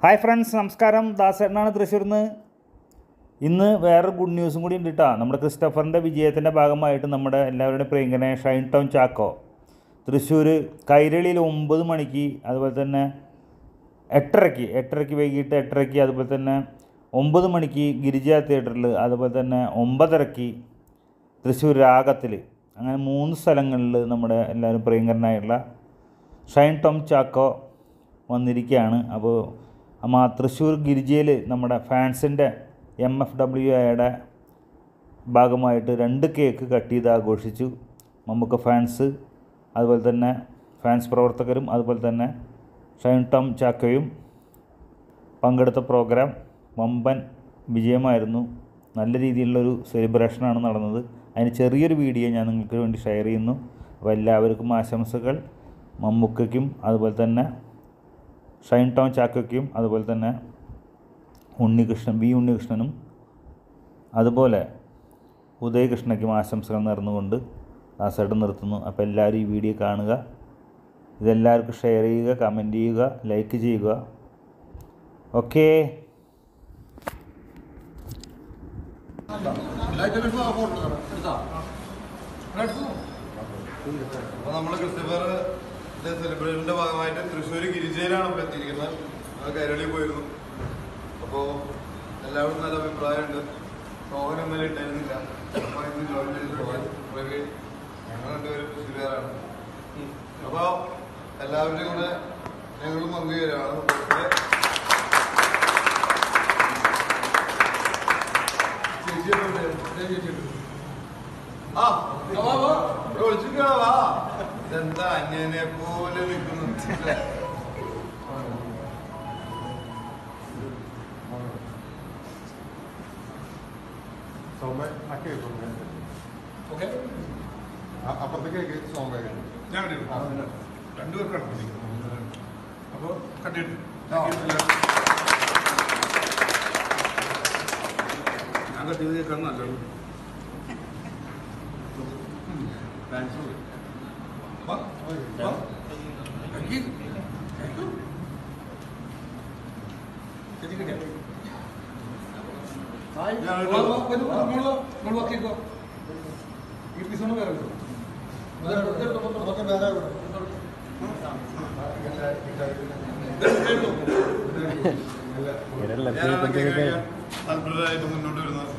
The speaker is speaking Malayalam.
ഹായ് ഫ്രണ്ട്സ് നമസ്കാരം ദാസേട്ടനാണ് തൃശ്ശൂരിൽ നിന്ന് ഇന്ന് വേറെ ഗുഡ് ന്യൂസും കൂടി ഉണ്ട് കേട്ടോ നമ്മുടെ ക്രിസ്റ്റഫറിൻ്റെ വിജയത്തിൻ്റെ ഭാഗമായിട്ട് നമ്മുടെ എല്ലാവരുടെയും പ്രിയങ്കനെ ഷൈൻ ടൗൺ ചാക്കോ തൃശ്ശൂർ കൈരളിയിൽ ഒമ്പത് മണിക്ക് അതുപോലെ തന്നെ എട്ടരയ്ക്ക് എട്ടരയ്ക്ക് വൈകിട്ട് എട്ടരയ്ക്ക് അതുപോലെ തന്നെ ഒമ്പത് മണിക്ക് ഗിരിജ തിയേറ്ററിൽ അതുപോലെ തന്നെ ഒമ്പതരയ്ക്ക് തൃശ്ശൂർ രാഗത്തിൽ അങ്ങനെ മൂന്ന് സ്ഥലങ്ങളിൽ നമ്മുടെ എല്ലാവരും പ്രിയങ്കരനായുള്ള ഷൈൻ ടോം ചാക്കോ വന്നിരിക്കുകയാണ് അപ്പോൾ അമ്മ തൃശ്ശൂർ ഗിരിജയിൽ നമ്മുടെ ഫാൻസിൻ്റെ എം എഫ് ഡബ്ല്യു ഐയുടെ ഭാഗമായിട്ട് രണ്ട് കേക്ക് കട്ട് ചെയ്ത് ആഘോഷിച്ചു മമ്മൂക്ക ഫാൻസ് അതുപോലെ തന്നെ ഫാൻസ് പ്രവർത്തകരും അതുപോലെ തന്നെ ഷൈൻ ടോം ചാക്കോയും പങ്കെടുത്ത പ്രോഗ്രാം വമ്പൻ വിജയമായിരുന്നു നല്ല രീതിയിലുള്ളൊരു സെലിബ്രേഷനാണ് നടന്നത് അതിന് ചെറിയൊരു വീഡിയോ ഞാൻ നിങ്ങൾക്ക് വേണ്ടി ഷെയർ ചെയ്യുന്നു അപ്പോൾ എല്ലാവർക്കും ആശംസകൾ മമ്മൂക്കയ്ക്കും അതുപോലെ തന്നെ ഷൈൻ ടൗൺ ചാക്കോയ്ക്കും അതുപോലെ തന്നെ ഉണ്ണികൃഷ്ണൻ ബി ഉണ്ണികൃഷ്ണനും അതുപോലെ ഉദയകൃഷ്ണയ്ക്കും ആശംസകൾ നേർന്നുകൊണ്ട് ദാസേട്ടൻ നിർത്തുന്നു അപ്പോൾ എല്ലാവരും ഈ വീഡിയോ കാണുക ഇതെല്ലാവർക്കും ഷെയർ ചെയ്യുക കമൻറ്റ് ചെയ്യുക ലൈക്ക് ചെയ്യുക ഓക്കേ അപ്പൊ നമ്മള് ക്രിസ്റ്റഫർ സെലിബ്രേഷന്റെ ഭാഗമായിട്ട് തൃശ്ശൂർ ഗിരിജയിലാണ് ഇപ്പോൾ എത്തിയിരിക്കുന്നത് അത് കൈരളി പോയിരുന്നു അപ്പോ എല്ലാവരും നല്ല അഭിപ്രായമുണ്ട് സോഹൻ ഇന്നലെ ഉണ്ടായിരുന്നില്ല അപ്പൊ ഇന്ന് ജോയിൻ ചെയ്ത് സോഹൻ പ്രവീൺ ഞങ്ങൾ രണ്ടുപേരും തൃശ്ശൂരുകാരാണ് അപ്പൊ എല്ലാവരുടെയും കൂടെ ഞങ്ങളും പങ്കുചേരാണ് ചേച്ചി എവിടെ? ദേ ചേച്ചി ഉണ്ട്. ആ വാ, വാ. ഇവിടെ വിളിച്ചിട്ടാ വാ ഇതെന്താ അന്യനെ പോലെ നിൽക്കുന്നു സൗമ്യ ആ കേക്ക് ഓക്കെ അപ്പുറത്തെ കേക്ക് സൗമ്യ ഞാൻ കണ്ടിരുന്നു രണ്ടുപേർക്കാണ് അപ്പോ കണ്ടിട്ട് ഞാൻ കട്ടിയത് കേൾക്കാൻ നല്ലത് വാ, വാ. കഴിക്ക്. കഴിക്കൂ. ചേച്ചി കഴിക്കാം. ഞാൻ ഒരു- വാ, വാ, വരൂ, വാ, ഇങ്ങോട്ട് വാ, ഇങ്ങോട്ട് വാ, കേക്ക് വാ. ഈ piece ഒന്ന് വേറെ വെച്ചോ. അതൊക്കെ വേറെ എവിടെ? ഞാൻ അതൊക്കെ കഴിക്കാൻ താല്പര്യമായിട്ട് മുന്നോട്ട് വരുന്ന